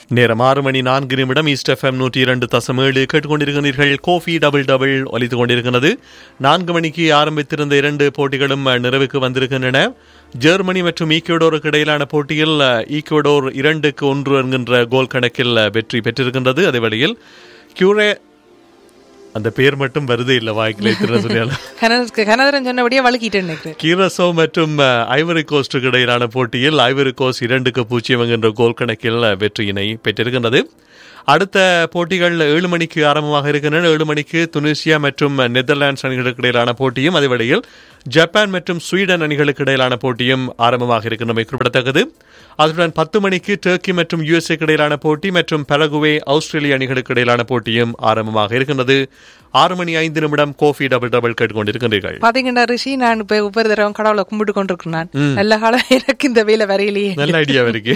நேரம் ஆறு மணி நான்கு நிமிடம் ஈஸ்ட் எஃப்எம் நூற்றி இரண்டு தசம் ஏழு கேட்டுக்கொண்டிருக்கிறீர்கள் கோஃபி டபுள் டபுள் ஒலித்துக் கொண்டிருக்கிறது நான்கு மணிக்கு ஆரம்பித்திருந்த இரண்டு போட்டிகளும் அஹ், நிறைவுக்கு வந்திருக்கின்றன ஜெர்மனி மற்றும் ஈக்குவடோருக்கு இடையிலான போட்டியில் அஹ், ஈக்குவடோர் இரண்டுக்கு ஒன்று என்கின்ற கோல் கணக்கில் அஹ், வெற்றி பெற்றிருக்கின்றது அதே வேளையில் கியூரே அந்த பேர் மட்டும் வருது இல்லை வாய்க்கில் இத்தனை சொன்னாலும் கனதற்கு கனதரன் சொன்னபடியே வழுக்கிட்டு நினைக்கிறேன் கீரசோ மற்றும் அஹ், ஐவரி கோஸ்டுக்கு இடையிலான போட்டியில் ஐவரி கோஸ்ட் இரண்டுக்கு பூஜ்ஜியம் என்கின்ற கோல் கணக்கில் அஹ், வெற்றியினை பெற்றிருக்கின்றது அடுத்த போட்டிகள் ஏழு மணிக்கு ஆரம்பமாக இருக்கின்றன ஏழு மணிக்கு துனிசியா மற்றும் நெதர்லாண்ட்ஸ் அணிகளுக்கு இடையிலான போட்டியும் அதே வேளையில் ஜப்பான் மற்றும் ஸ்வீடன் அணிகளுக்கு இடையிலான போட்டியும் ஆரம்பமாக இருக்கின்றமை குறிப்பிடத்தக்கது அதுடன் பத்து மணிக்கு டர்க்கி மற்றும் யுஎஸ்ஏ இடையிலான போட்டி மற்றும் பரகுவே ஆஸ்திரேலிய அணிகளுக்கு இடையிலான போட்டியும் ஆரம்பமாக இருக்கின்றது ஆறு மணி ஐந்து நிமிடம் கோஃபி டபுள் டபுள் கேட்டுக்கொண்டிருக்கின்றீர்கள் பாத்தீங்கன்னா ரிஷி நான் இப்ப ஒவ்வொரு தடவை கடவுளை கும்பிட்டு கொண்டிருக்கிறேன் நல்ல காலம் எனக்கு இந்த வேலை வரையிலேயே நல்ல ஐடியா இருக்கு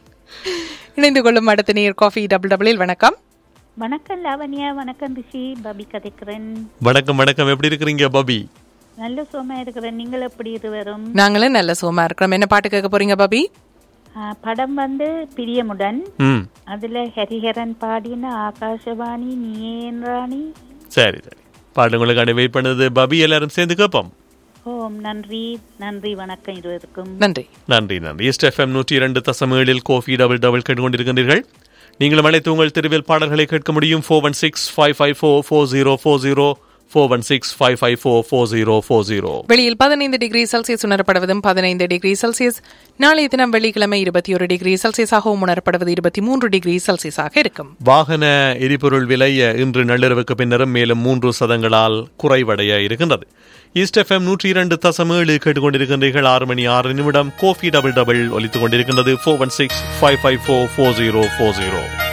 இணைந்து கொள்ளும் அடுத்த நீர் காஃபி டபுள் டபுளில் வணக்கம் வணக்கம் லாவண்யா வணக்கம் ரிஷி பபி கதைக்கிறேன் வணக்கம் வணக்கம் எப்படி இருக்கிறீங்க பாபி நல்ல சோமா இருக்கிறேன் நீங்கள் எப்படி இது வரும் நாங்களும் நல்ல சோமா இருக்கிறோம் என்ன பாட்டு கேட்க போறீங்க பாபி ஆ, படம் வந்து பிரியமுடன் ம் அதுல ஹரிஹரன் பாடின ஆகாசவாணி நீயேன் ராணி சரி சரி பாட்டு உங்களுக்கான வெயிட் பண்ணது பாபி எல்லாரும் சேர்ந்து கேட்போம் ஓம் நன்றி நன்றி வணக்கம் இருவருக்கும் நன்றி நன்றி நன்றி ஈஸ்ட் எஃப்எம் நூற்றி இரண்டு தசம் ஏழில் கோஃபி டபுள் டபுள் கேட்டுக்கொண்டிருக்கின்றீர்கள் நீங்களும் அழைத்து உங்கள் தெருவில் பாடல்களை கேட்க முடியும் four one six five five four four zero four zero four one six five five four four zero four zero வெளியில் பதினைந்து டிகிரி செல்சியஸ் உணரப்படுவதும் பதினைந்து டிகிரி செல்சியஸ் நாளைய தினம் வெள்ளிக்கிழமை இருபத்தி ஒரு டிகிரி செல்சியஸாகவும் உணரப்படுவது இருபத்தி மூன்று டிகிரி செல்சியஸாக இருக்கும் வாகன எரிபொருள் விலை இன்று நள்ளிரவுக்கு பின்னரும் மேலும் மூன்று சதங்களால் குறைவடைய இருக்கின்றது ஈஸ்ட் எஃப்எம் நூற்றி இரண்டு தசம் ஏழு கேட்டுக்கொண்டிருக்கின்றீர்கள் ஆறு மணி ஆறு நிமிடம் கோஃபி டபுள் டபுள் ஒலித்துக் கொண்டிருக்கின்றது four one six five five four four zero four zero